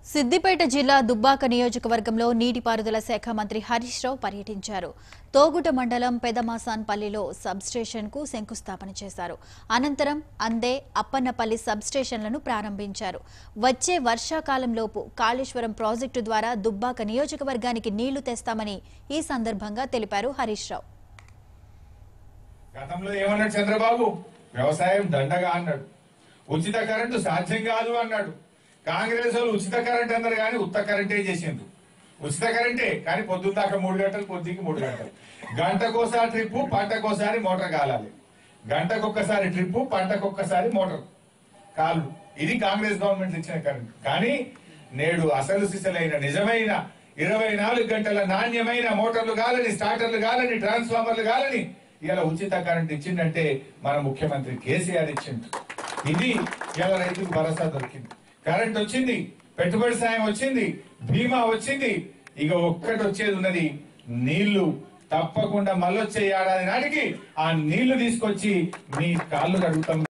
సిద్దిపేట జిల్లా దుబ్బాక నియోజకవర్గంలో నీటిపారుదల శాఖ మంత్రి హరీష్ రావు పర్యటించారు తోగుట మండలం పెదమాసాన్పల్లిలో సబ్స్టేషన్కు శంకుస్థాపన చేశారు అనంతరం అందే అప్పన్నపల్లి సబ్స్టేషన్లను ప్రారంభించారు వచ్చే వర్షాకాలంలోపు కాళేశ్వరం ప్రాజెక్టు ద్వారా దుబ్బాక నియోజకవర్గానికి నీళ్లు తెస్తామని ఈ సందర్భంగా తెలిపారు హరీష్ రావు గతంలో ఏమన్నాడు చంద్రబాబు వ్యవసాయం దండగా అన్నాడు ఉచిత కరెంటు సాధ్యం కాదు అన్నాడు కాంగ్రెస్ వాళ్ళు ఉచిత కరెంట్ అన్నారు కానీ ఉత్త కరెంటే చేసిండ్రు ఉచిత కరెంటే కానీ పొద్దున్న దాకా మూడు గంటలు పొద్దుకి మూడు గంటలు గంటకోసారి ట్రిప్పు పంటకోసారి మోటార్ కాలాలి గంటకొక్కసారి ట్రిప్పు పంటకొక్కసారి మోటార్ కాళ్ళు ఇది కాంగ్రెస్ గవర్నమెంట్ ఇచ్చిన కరెంట్ కానీ నేడు అసలు సిసలైన నిజమైన ఇరవై నాలుగు గంటల నాణ్యమైన మోటార్లు కాలని స్టార్టర్లు కాలని ట్రాన్స్ఫార్మర్లు కాలని ఇలా ఉచిత కరెంట్ ఇచ్చిందంటే మన ముఖ్యమంత్రి కేసీఆర్ ఇచ్చిండు ఇది ఇలా రైతుకు భరోసా దొరికింది కరెంట్ వచ్చింది పెట్టుబడి సాయం వచ్చింది బీమా వచ్చింది ఇక ఒక్కటి వచ్చేది ఉన్నది నీళ్లు తప్పకుండా మళ్ళొచ్చే ఏడాది నాటికి ఆ నీళ్లు తీసుకొచ్చి మీ కాళ్ళు కడుగుతాం